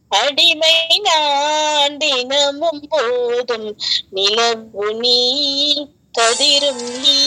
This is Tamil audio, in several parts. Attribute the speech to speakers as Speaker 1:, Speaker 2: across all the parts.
Speaker 1: அடிமை நான் தினமும் போதும் நிலவு நீ கதிரும் நீ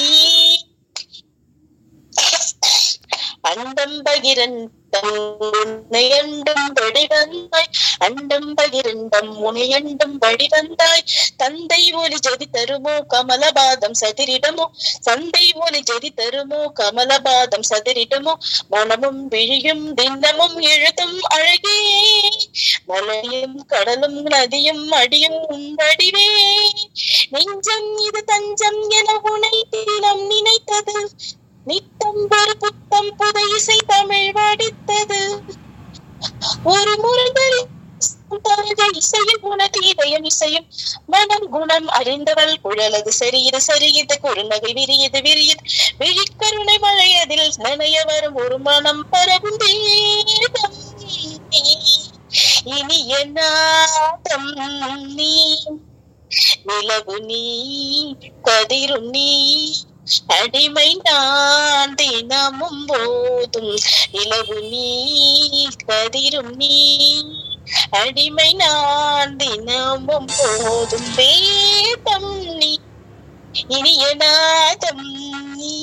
Speaker 1: அண்டம் பகிரண்டம் உன்னையண்டும் வடிவந்தாய் அண்டம் பகிரண்டம் உனையண்டும் வடிவந்தாய் தந்தை ஒலி ஜெதி தருமோ கமலபாதம் சதிரிடமோ சந்தை ஒலி ஜெதி தருமோ கமலபாதம் சதிரிடமோ மனமும் விழியும் தினமும் எழுதும் அழகே மலையும் கடலும் நதியும் அடியும் உன் வடிவே நெஞ்சம் இது தஞ்சம் என உனை தினம் நினைத்தது நித்தம் ஒரு புத்தம் புதை இசை தமிழ் வடித்தது ஒரு முருகல் தருக இசையும் உனது இதயம் இசையும் மனம் குணம் அறிந்தவள் குழலது சரியது சரியது குறுநகை விரியது விரியது விழிக்கருணை மழையதில் நனைய வரும் ஒரு மனம் பரவும் வேதம் நீ. இனிய நாதம் நீ நிலவு நீ கதிரும் நீ அடிமை நான் தினமும் போதும் நிலவு நீ கதிரும் நீ அடிமை நான் தினமும் போதும் வேதம் நீ இனிய நாதம் நீ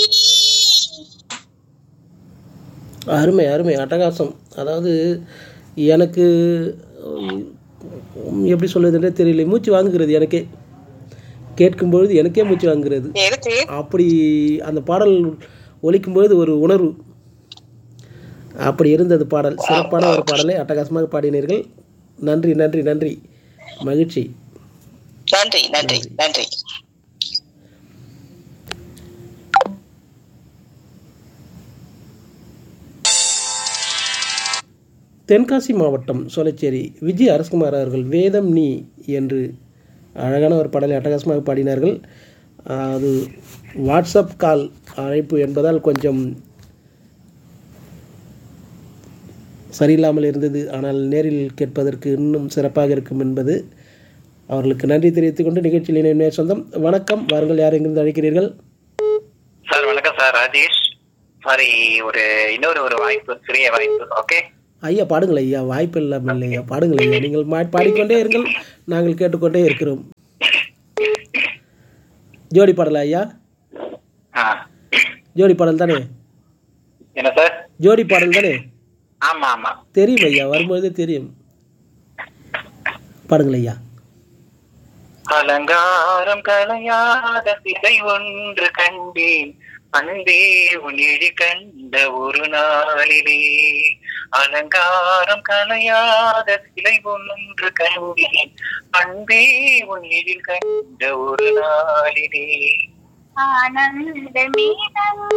Speaker 2: அருமை அருமை அட்டகாசம் அதாவது எனக்கு உம், எப்படி சொல்லுதுன்றே தெரியல மூச்சு வாங்குகிறது எனக்கே கேட்கும்பொழுது எனக்கே மூச்சு வாங்குகிறது
Speaker 1: எனக்கு
Speaker 2: அப்படி அந்த பாடல் ஒலிக்கும்பொழுது ஒரு உணர்வு அப்படி இருந்தது பாடல் சிறப்பான ஒரு பாடலை அட்டகாசமாக பாடினீர்கள் நன்றி நன்றி நன்றி மகிழ்ச்சி
Speaker 1: நன்றி நன்றி நன்றி
Speaker 2: தென்காசி மாவட்டம் சோலைச்சேரி விஜய் அரசகுமார் அவர்கள் வேதம் நீ என்று அழகான ஒரு பாடலை அட்டகாசமாக பாடினார்கள் ஆஹ் அது வாட்ஸ்அப் கால் அழைப்பு என்பதால் கொஞ்சம் சரியில்லாமல் இருந்தது ஆனால் நேரில் கேட்பதற்கு இன்னும் சிறப்பாக இருக்கும் என்பது அவர்களுக்கு நன்றி தெரிவித்துக் கொண்டு நிகழ்ச்சியில் இணைய சொந்தம் வணக்கம் வாருங்கள் யார் எங்கிருந்து அழைக்கிறீர்கள்
Speaker 3: சார் வணக்கம் சார் ராஜேஷ் சாரி ஒரு இன்னொரு ஒரு வாய்ப்பு சிறிய வாய்ப்பு ஓகே
Speaker 2: ஐயா பாடுங்கள் ஐயா வாய்ப்பு இல்லாமல் இல்லையா பாடுங்கள் ஐயா நீங்கள் மா- பாடிக்கொண்டே இருங்கள் நாங்கள் கேட்டுக்கொண்டே இருக்கிறோம் ஜோடி பாடலா ஐயா
Speaker 3: ஆ
Speaker 2: ஜோடி பாடல் தானே
Speaker 3: என்ன சார்
Speaker 2: ஜோடி பாடல் தானே
Speaker 3: ஆமா ஆமா
Speaker 2: தெரியும் ஐயா வரும்போதே தெரியும் பாடுங்கள் ஐயா
Speaker 3: அலங்காரம் கலையாத சிலை ஒன்று கண்டேன் அன்பே உன்னிழி கண்ட ஒரு நாளிலே அலங்காரம் கலையாத சிலை ஒன்று கண்டேன் அன்பே உன்னிழில் கண்ட ஒரு நாளிலே
Speaker 4: ஆனந்தமே